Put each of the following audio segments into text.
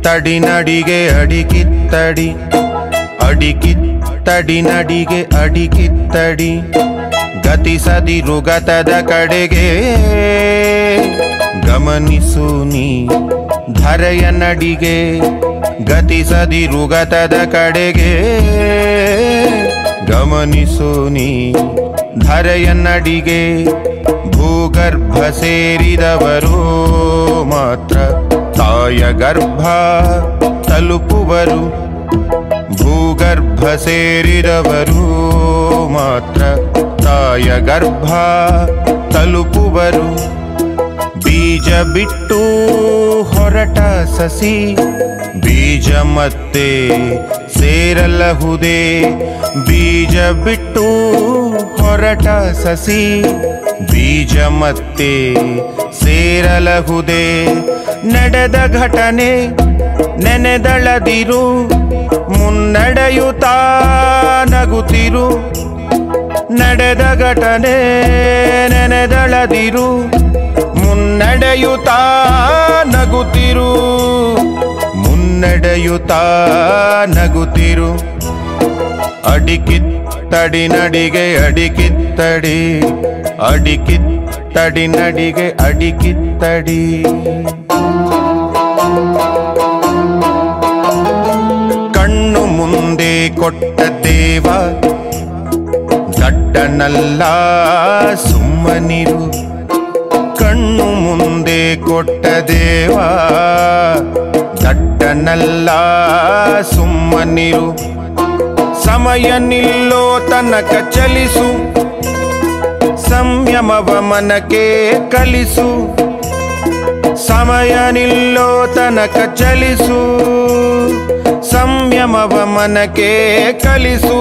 ಅಡಿಕಿತ್ತಡಿ ನಡಿಗೆ ಅಡಿಕಿತ್ತಡಿ ಅಡಿಕಿತ್ತಡಿ ನಡಿಗೆ ಅಡಿಕಿತ್ತಡಿ ಗತಿಸದಿರು ಗತದ ಕಡೆಗೆ ಗಮನಿಸು ನೀ ಧರೆಯ ನಡಿಗೆ ಗತಿಸದಿರು ಗತದ ಕಡೆಗೆ ಗಮನಿಸು ನೀ ಧರೆಯ ನಡಿಗೆ ಭೂಗರ್ಭ ಸೇರಿದವರು ಮಾತ್ರ ತಾಯ ಗರ್ಭ ತಲುಪುವರು ಭೂಗರ್ಭ ಸೇರಿದವರು ಮಾತ್ರ ತಾಯ ಗರ್ಭ ತಲುಪುವರು ಬೀಜ ಬಿಟ್ಟು ಹೊರಟ ಸಸಿ ಬೀಜ ಮತ್ತೆ ಸೇರಲಹುದೇ ಬೀಜ ಬಿಟ್ಟು ಹೊರಟ ಸಸಿ ಬೀಜ ಮತ್ತೆ ಸೇರಲಹುದೇ ನಡೆದ ಘಟನೆ ನೆನೆದಳದಿರು ಮುನ್ನಡೆಯುತ್ತಾ ನಗುತ್ತಿರು ನಡೆದ ಘಟನೆ ನೆನೆದಳದಿರು ಮುನ್ನಡೆಯುತ್ತಾ ನಗುತ್ತಿರು ಮುನ್ನಡೆಯುತ್ತಾ ನಗುತ್ತಿರು ಅಡಿಕಿತ್ತಡಿ ನಡಿಗೆ ಅಡಿಕಿತ್ತಡಿ ಅಡಿಕಿತ್ತಡಿ ನಡಿಗೆ ಅಡಿಕಿತ್ತಡಿ ಕಣ್ಣು ಮುಂದೆ ಕೊಟ್ಟ ದೇವ ದಡ್ಡನಲ್ಲ ಸುಮ್ಮನಿರು ಕಣ್ಣು ಮುಂದೆ ಕೊಟ್ಟ ದೇವ ದಡ್ಡನಲ್ಲ ಸುಮ್ಮನಿರು ಸಮಯ ನಿಲ್ಲೋ ತನಕ ಚಲಿಸು ಸಂಯಮವ ಮನಕ್ಕೆ ಕಲಿಸು ಸಮಯ ನಿಲ್ಲೋ ತನಕ ಚಲಿಸು ಸಂಯಮವ ಮನಕ್ಕೆ ಕಲಿಸು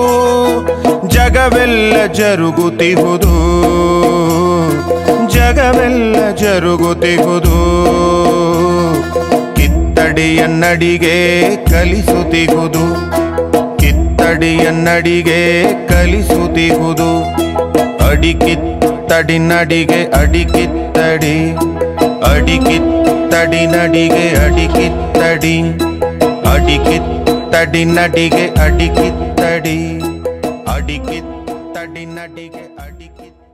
ಜಗವೆಲ್ಲ ಜರುಗುತ್ತಿಹುದು ಜಗವೆಲ್ಲ ಜರುಗುತ್ತಿಹುದು ಕಿತ್ತಡಿಯನ್ನಡಿಗೆ ಕಲಿಸುತ್ತಿಹುದು ಕಿತ್ತಡಿಯನ್ನಡಿಗೆ ಕಲಿಸುತ್ತಿಹುದು ಅಡಿಕಿತ್ತಡಿ ನಡಿಗೆ ಅಡಿಕಿತ್ತಡಿ ಅಡಿಕಿತ್ತಡಿ ನಡಿಗೆ ಅಡಿಕಿತ್ತಡಿ ಅಡಿಕಿತ್ತಡಿ ನಡಿಗೆ ಅಡಿಕಿತ್ತಡಿ ಅಡಿಕಿತ್ತಡಿ ನಡಿಗೆ ಅಡಿಕಿತ್ತಡಿ